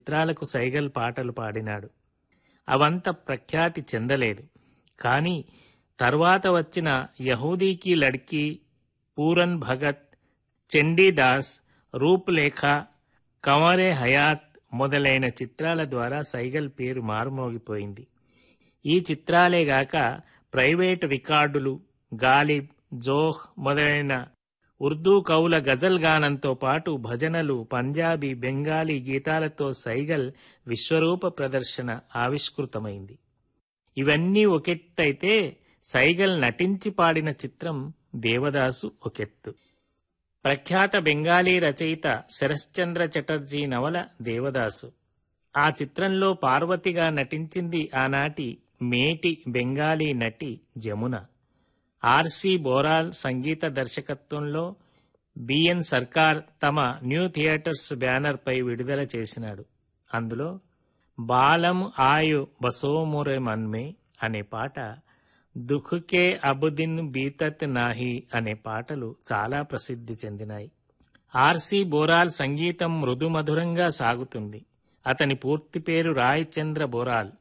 చిత్రాలకు సైగల్ పాటలు పాడినాడు అవంత ప్రఖ్యాతి చెందలేదు కానీ తర్వాత వచ్చిన యహూదీకి లడ్కీ పూరన్ భగత్ చండీదాస్ రూపులేఖ కమరే హయాత్ మొదలైన చిత్రాల ద్వారా సైగల్ పేరు మారుమోగిపోయింది ఈ చిత్రాలే గాక ప్రైవేటు రికార్డులు గాలిబ్ జోహ్ మొదలైన ఉర్దూ కవుల గజల్ గానంతో పాటు భజనలు పంజాబీ బెంగాలీ గీతాలతో సైగల్ విశ్వరూప ప్రదర్శన ఆవిష్కృతమైంది ఇవన్నీ ఒకెత్తైతే సైగల్ నటించి పాడిన చిత్రం దేవదాసు ఒకెత్తు ప్రఖ్యాత బెంగాలీ రచయిత శరశ్చంద్ర చటర్జీ నవల దేవదాసు ఆ చిత్రంలో పార్వతిగా నటించింది ఆనాటి మేటి బెంగాలీ నటి జమున ఆర్సి బోరాల్ సంగీత దర్శకత్వంలో బిఎన్ సర్కార్ తమ న్యూ థియేటర్స్ బ్యానర్పై విడుదల చేసినాడు అందులో బాలం ఆయు బసోమురే మన్మే అనే పాట దుఃఖకే అబుదిన్ బీతత్ నాహి అనే పాటలు చాలా ప్రసిద్ధి చెందినాయి ఆర్సి బోరాల్ సంగీతం మృదుమధురంగా సాగుతుంది అతని పూర్తి పేరు రాయ్ చంద్ర బోరాల్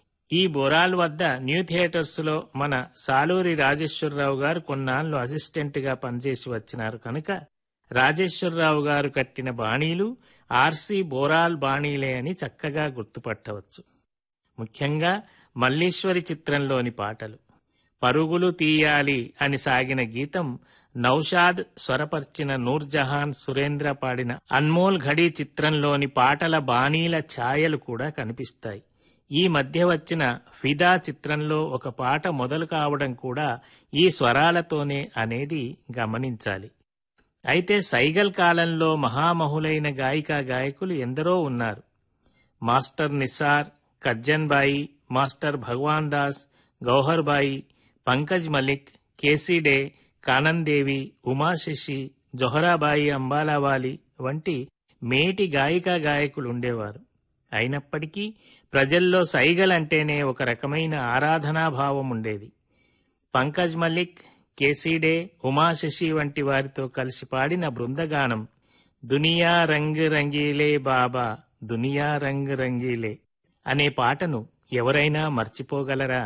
ఈ బోరాల్ వద్ద న్యూ థియేటర్స్ లో మన సాలూరి రాజేశ్వరరావు గారు కొన్నాళ్ళు అసిస్టెంట్ గా పనిచేసి వచ్చినారు కనుక రాజేశ్వరరావు గారు కట్టిన బాణీలు ఆర్సి బోరాల్ బాణీలే అని చక్కగా గుర్తుపట్టవచ్చు ముఖ్యంగా మల్లీశ్వరి చిత్రంలోని పాటలు పరుగులు తీయాలి అని సాగిన గీతం నౌషాద్ స్వరపర్చిన నూర్జహాన్ సురేంద్ర పాడిన అన్మోల్ ఘడి చిత్రంలోని పాటల బాణీల ఛాయలు కూడా కనిపిస్తాయి ఈ మధ్య వచ్చిన ఫిదా చిత్రంలో ఒక పాట మొదలు కావడం కూడా ఈ స్వరాలతోనే అనేది గమనించాలి అయితే సైగల్ కాలంలో మహామహులైన గాయికా గాయకులు ఎందరో ఉన్నారు మాస్టర్ నిస్సార్ కజ్జన్బాయి మాస్టర్ భగవాన్ దాస్ గౌహర్ బాయి పంకజ్ మలిక్ కేసీడే కానందేవి ఉమాశశి జొహరాబాయి అంబాలావాలి వంటి మేటి గాయికా గాయకులు ఉండేవారు అయినప్పటికీ ప్రజల్లో సైగల్ అంటేనే ఒక రకమైన ఆరాధనాభావం ఉండేది పంకజ్ మలిక్ కేసీడే ఉమాశశి వంటి వారితో కలిసి పాడిన బృందగానం దునియా రంగ్ రంగీలే బాబా దునియా రంగ్ రంగీలే అనే పాటను ఎవరైనా మర్చిపోగలరా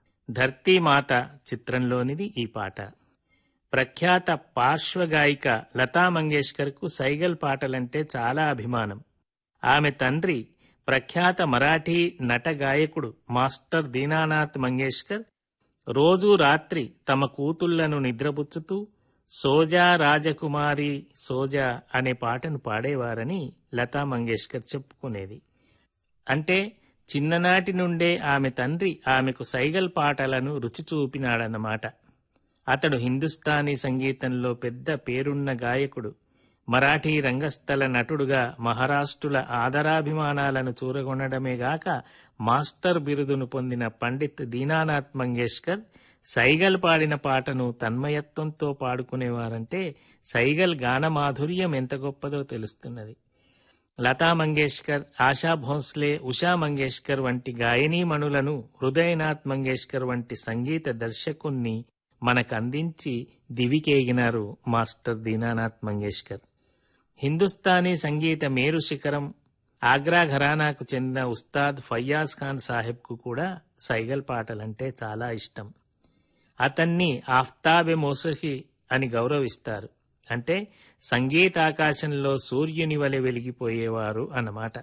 ధర్తీమాత చిత్రంలోనిది ఈ పాట ప్రఖ్యాత పార్శ్వగాయిక లతా మంగేష్కర్కు సైగల్ పాటలంటే చాలా అభిమానం ఆమె తండ్రి ప్రఖ్యాత మరాఠీ నట గాయకుడు మాస్టర్ దీనానాథ్ మంగేష్కర్ రోజూ రాత్రి తమ కూతుళ్లను నిద్రపుచ్చుతూ సోజా రాజకుమారి సోజా అనే పాటను పాడేవారని లతా మంగేష్కర్ చెప్పుకునేది అంటే చిన్ననాటి నుండే ఆమె తండ్రి ఆమెకు సైగల్ పాటలను రుచి చూపినాడన్నమాట అతడు హిందుస్థానీ సంగీతంలో పెద్ద పేరున్న గాయకుడు మరాఠీ రంగస్థల నటుడుగా మహారాష్ట్రుల ఆదరాభిమానాలను చూరగొనడమే గాక మాస్టర్ బిరుదును పొందిన పండిత్ దీనానాథ్ మంగేష్కర్ సైగల్ పాడిన పాటను తన్మయత్వంతో పాడుకునేవారంటే సైగల్ గానమాధుర్యం ఎంత గొప్పదో తెలుస్తున్నది లతా మంగేష్కర్ ఆశా భోంస్లే ఉషా మంగేష్కర్ వంటి గాయనీమణులను హృదయనాథ్ మంగేష్కర్ వంటి సంగీత దర్శకుణ్ణి మనకందించి దివికేగినారు మాస్టర్ దీనానాథ్ మంగేష్కర్ హిందుస్థానీ సంగీత మేరు శిఖరం ఆగ్రా ఘరానాకు చెందిన ఉస్తాద్ ఫయ్యాజ్ ఖాన్ సాహెబ్కు కూడా సైగల్ పాటలంటే చాలా ఇష్టం అతన్ని ఆఫ్తాబె మోసహి అని గౌరవిస్తారు అంటే సంగీతాకాశంలో సూర్యుని వలె వెలిగిపోయేవారు అన్నమాట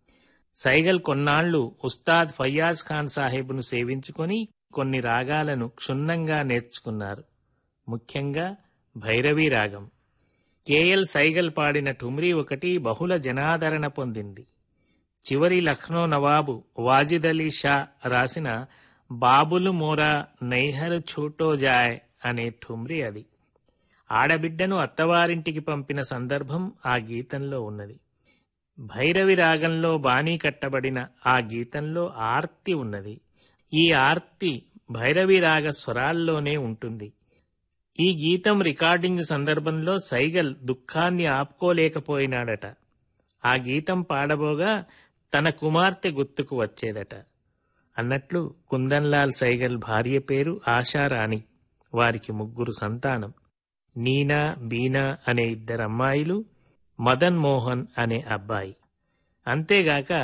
సైగల్ కొన్నాళ్లు ఉస్తాద్ ఫయ్యాజ్ ఖాన్ సాహెబ్ను సేవించుకొని కొన్ని రాగాలను క్షుణ్ణంగా నేర్చుకున్నారు ముఖ్యంగా భైరవీ రాగం కేఎల్ సైగల్ పాడిన ఠుమ్రీ ఒకటి బహుళ జనాదరణ పొందింది చివరి లక్నో నవాబు వాజిద్ అలీ షా రాసిన బాబులు మోరా నైహర్ ఛూటో జాయ్ అనే ఠుమ్రీ అది ఆడబిడ్డను అత్తవారింటికి పంపిన సందర్భం ఆ గీతంలో ఉన్నది భైరవి రాగంలో బాణీ కట్టబడిన ఆ గీతంలో ఆర్తి ఉన్నది ఈ ఆర్తి భైరవి రాగ స్వరాల్లోనే ఉంటుంది ఈ గీతం రికార్డింగ్ సందర్భంలో సైగల్ దుఃఖాన్ని ఆపుకోలేకపోయినాడట ఆ గీతం పాడబోగా తన కుమార్తె గుర్తుకు వచ్చేదట అన్నట్లు కుందన్లాల్ సైగల్ భార్య పేరు ఆశారాణి వారికి ముగ్గురు సంతానం నీనా బీనా అనే ఇద్దరు అమ్మాయిలు మదన్ మోహన్ అనే అబ్బాయి అంతేగాక